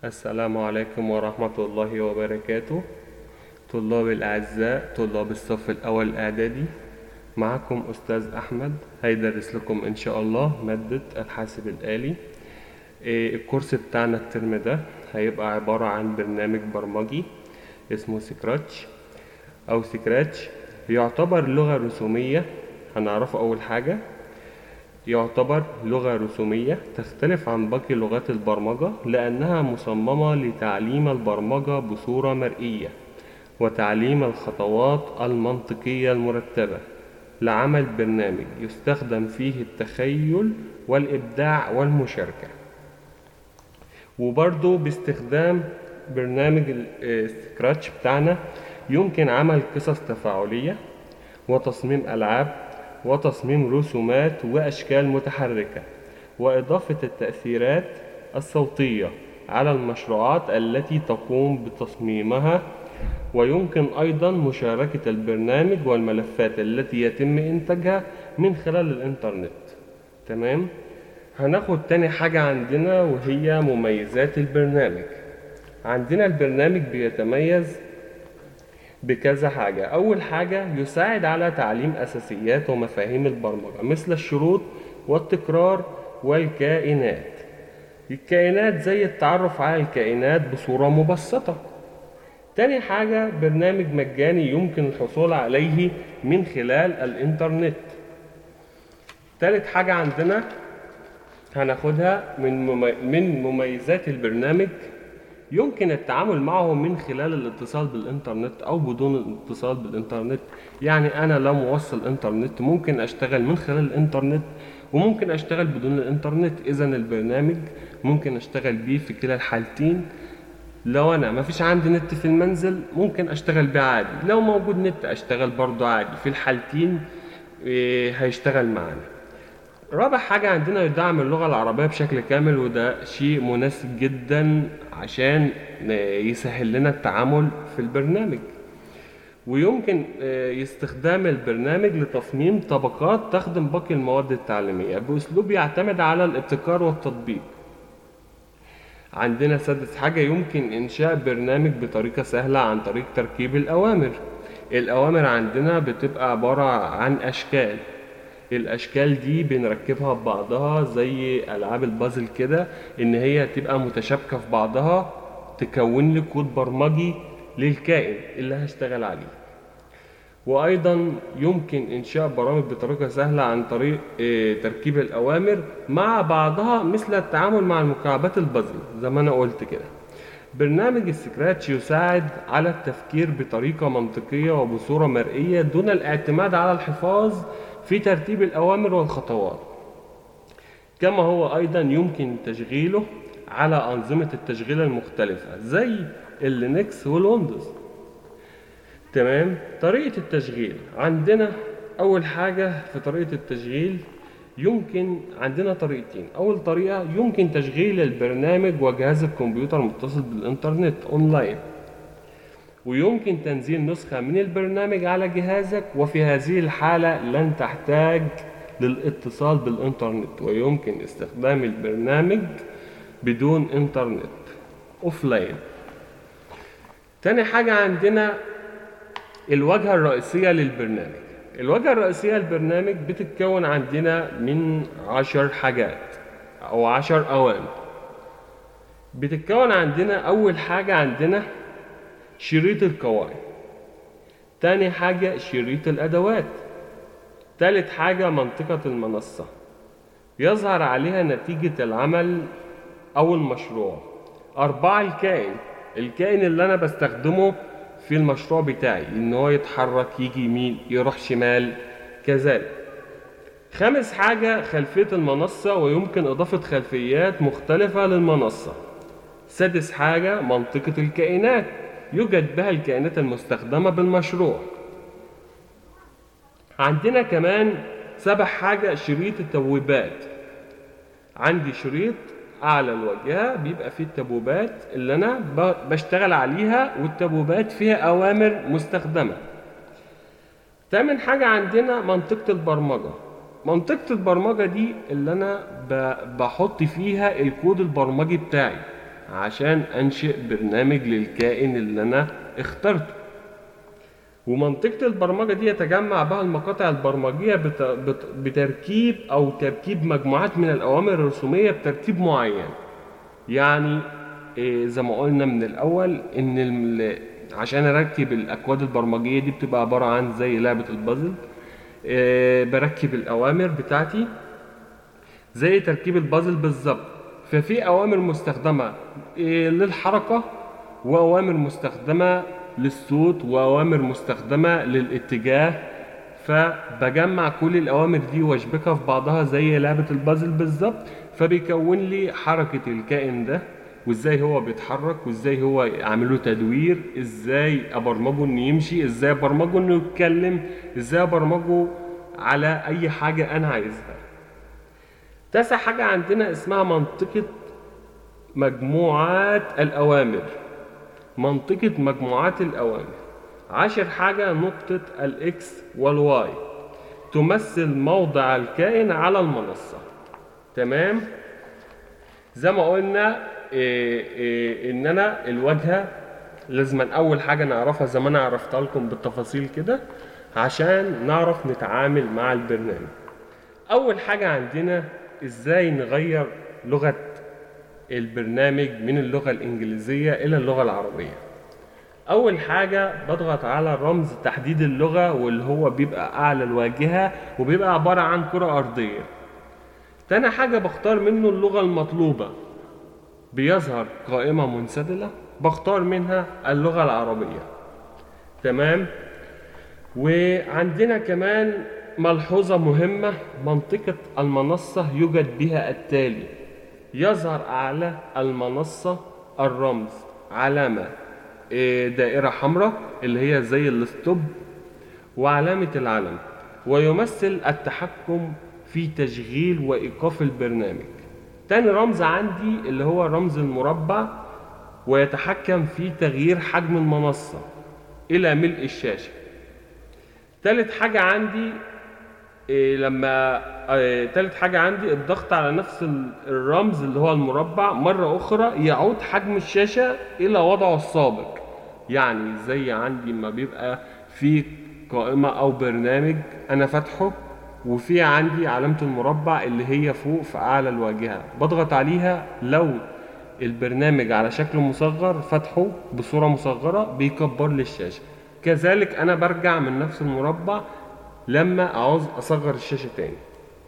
السلام عليكم ورحمة الله وبركاته طلاب الأعزاء طلاب الصف الأول الإعدادي معكم أستاذ أحمد هيدرس لكم إن شاء الله مادة الحاسب الآلي إيه، الكورس بتاعنا الترم ده هيبقى عبارة عن برنامج برمجي اسمه سكراتش أو سكراتش يعتبر لغة رسومية هنعرفه أول حاجة يعتبر لغة رسومية تختلف عن باقي لغات البرمجة لأنها مصممة لتعليم البرمجة بصورة مرئية وتعليم الخطوات المنطقية المرتبة لعمل برنامج يستخدم فيه التخيل والإبداع والمشاركة وبرضه باستخدام برنامج السكراتش بتاعنا يمكن عمل قصص تفاعلية وتصميم ألعاب وتصميم رسومات وأشكال متحركة وإضافة التأثيرات الصوتية على المشروعات التي تقوم بتصميمها ويمكن أيضا مشاركة البرنامج والملفات التي يتم إنتاجها من خلال الإنترنت تمام هناخد تاني حاجة عندنا وهي مميزات البرنامج عندنا البرنامج بيتميز بكذا حاجة أول حاجة يساعد على تعليم أساسيات ومفاهيم البرمجة مثل الشروط والتكرار والكائنات الكائنات زي التعرف على الكائنات بصورة مبسطة تاني حاجة برنامج مجاني يمكن الحصول عليه من خلال الإنترنت تالت حاجة عندنا هناخدها من ممي... من مميزات البرنامج يمكن التعامل معه من خلال الاتصال بالإنترنت أو بدون الاتصال بالإنترنت يعني أنا لو موصل إنترنت ممكن أشتغل من خلال الإنترنت وممكن أشتغل بدون الإنترنت إذا البرنامج ممكن أشتغل بيه في كلا الحالتين لو انا ما فيش عندي نت في المنزل ممكن اشتغل بيه عادي لو موجود نت اشتغل برضو عادي في الحالتين إيه، هيشتغل معانا رابع حاجة عندنا يدعم اللغة العربية بشكل كامل وده شيء مناسب جدا عشان يسهل لنا التعامل في البرنامج ويمكن آه، استخدام البرنامج لتصميم طبقات تخدم باقي المواد التعليمية بأسلوب يعتمد على الابتكار والتطبيق عندنا سادس حاجة يمكن إنشاء برنامج بطريقة سهلة عن طريق تركيب الأوامر الأوامر عندنا بتبقى عبارة عن أشكال الأشكال دي بنركبها ببعضها زي ألعاب البازل كده إن هي تبقى متشابكة في بعضها تكون لي كود برمجي للكائن اللي هشتغل عليه وأيضا يمكن إنشاء برامج بطريقة سهلة عن طريق آه، تركيب الأوامر مع بعضها مثل التعامل مع المكعبات البازل زي ما أنا قلت كده برنامج السكراتش يساعد على التفكير بطريقة منطقية وبصورة مرئية دون الاعتماد على الحفاظ في ترتيب الأوامر والخطوات كما هو أيضا يمكن تشغيله على أنظمة التشغيل المختلفة زي اللينكس والويندوز تمام طريقة التشغيل عندنا أول حاجة في طريقة التشغيل يمكن عندنا طريقتين أول طريقة يمكن تشغيل البرنامج وجهاز الكمبيوتر متصل بالإنترنت أونلاين ويمكن تنزيل نسخة من البرنامج على جهازك وفي هذه الحالة لن تحتاج للاتصال بالإنترنت ويمكن استخدام البرنامج بدون إنترنت أوفلاين تاني حاجة عندنا الواجهة الرئيسية للبرنامج الواجهة الرئيسية للبرنامج بتتكون عندنا من عشر حاجات أو عشر أوامر بتتكون عندنا أول حاجة عندنا شريط القواعد تاني حاجة شريط الأدوات تالت حاجة منطقة المنصة يظهر عليها نتيجة العمل أو المشروع أربعة الكائن الكائن اللي أنا بستخدمه في المشروع بتاعي إن هو يتحرك يجي يمين يروح شمال كذلك خامس حاجة خلفية المنصة ويمكن إضافة خلفيات مختلفة للمنصة سادس حاجة منطقة الكائنات يوجد بها الكائنات المستخدمة بالمشروع عندنا كمان سبع حاجة شريط التبويبات عندي شريط أعلى الواجهة بيبقى فيه التبويبات اللي أنا ب- بشتغل عليها والتبويبات فيها أوامر مستخدمة تامن حاجة عندنا منطقة البرمجة منطقة البرمجة دي اللي أنا ب- بحط فيها الكود البرمجي بتاعي عشان انشئ برنامج للكائن اللي انا اخترته ومنطقة البرمجة دي يتجمع بها المقاطع البرمجية بت... بت... بتركيب أو تركيب مجموعات من الأوامر الرسومية بترتيب معين يعني إيه زي ما قلنا من الأول إن ال... عشان أركب الأكواد البرمجية دي بتبقى عبارة عن زي لعبة البازل إيه بركب الأوامر بتاعتي زي تركيب البازل بالظبط ففي أوامر مستخدمة إيه للحركة وأوامر مستخدمة للصوت وأوامر مستخدمة للاتجاه فبجمع كل الأوامر دي وأشبكها في بعضها زي لعبة البازل بالظبط فبيكون لي حركة الكائن ده وازاي هو بيتحرك وازاي هو اعمل له تدوير ازاي ابرمجه انه يمشي ازاي ابرمجه انه يتكلم ازاي ابرمجه على اي حاجة انا عايزها تاسع حاجة عندنا اسمها منطقة مجموعات الأوامر منطقة مجموعات الأوامر عاشر حاجة نقطة الإكس والواي تمثل موضع الكائن على المنصة تمام زي ما قلنا إيه إيه إن أنا الواجهة لازم أول حاجة نعرفها زي ما أنا عرفتها لكم بالتفاصيل كده عشان نعرف نتعامل مع البرنامج أول حاجة عندنا إزاي نغير لغة البرنامج من اللغة الإنجليزية إلى اللغة العربية أول حاجة بضغط على رمز تحديد اللغة واللي هو بيبقى أعلى الواجهة وبيبقى عبارة عن كرة أرضية تاني حاجة بختار منه اللغة المطلوبة بيظهر قائمة منسدلة بختار منها اللغة العربية تمام وعندنا كمان ملحوظة مهمة منطقة المنصة يوجد بها التالي يظهر أعلى المنصة الرمز علامة إيه، دائرة حمراء اللي هي زي الستوب وعلامة العلم ويمثل التحكم في تشغيل وإيقاف البرنامج تاني رمز عندي اللي هو رمز المربع ويتحكم في تغيير حجم المنصة إلى ملء الشاشة تالت حاجة عندي إيه لما إيه تالت حاجة عندي الضغط على نفس ال- الرمز اللي هو المربع مرة أخرى يعود حجم الشاشة إلى وضعه السابق يعني زي عندي ما بيبقى في قائمة أو برنامج أنا فاتحه وفي عندي علامة المربع اللي هي فوق في أعلى الواجهة بضغط عليها لو البرنامج على شكل مصغر فتحه بصورة مصغرة بيكبر لي الشاشة كذلك أنا برجع من نفس المربع لما عاوز أصغر الشاشة تاني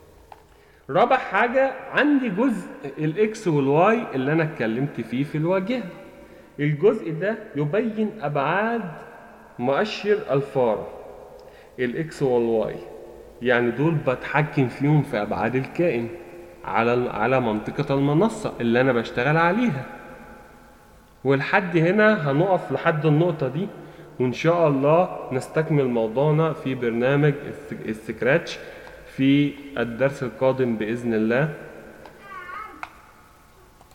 رابع حاجة عندي جزء الإكس والواي اللي أنا اتكلمت فيه في الواجهة الجزء ده يبين أبعاد مؤشر الفارة الإكس والواي يعني دول بتحكم فيهم في أبعاد الكائن على على منطقة المنصة اللي أنا بشتغل عليها ولحد هنا هنقف لحد النقطة دي وإن شاء الله نستكمل موضوعنا في برنامج السكراتش في الدرس القادم بإذن الله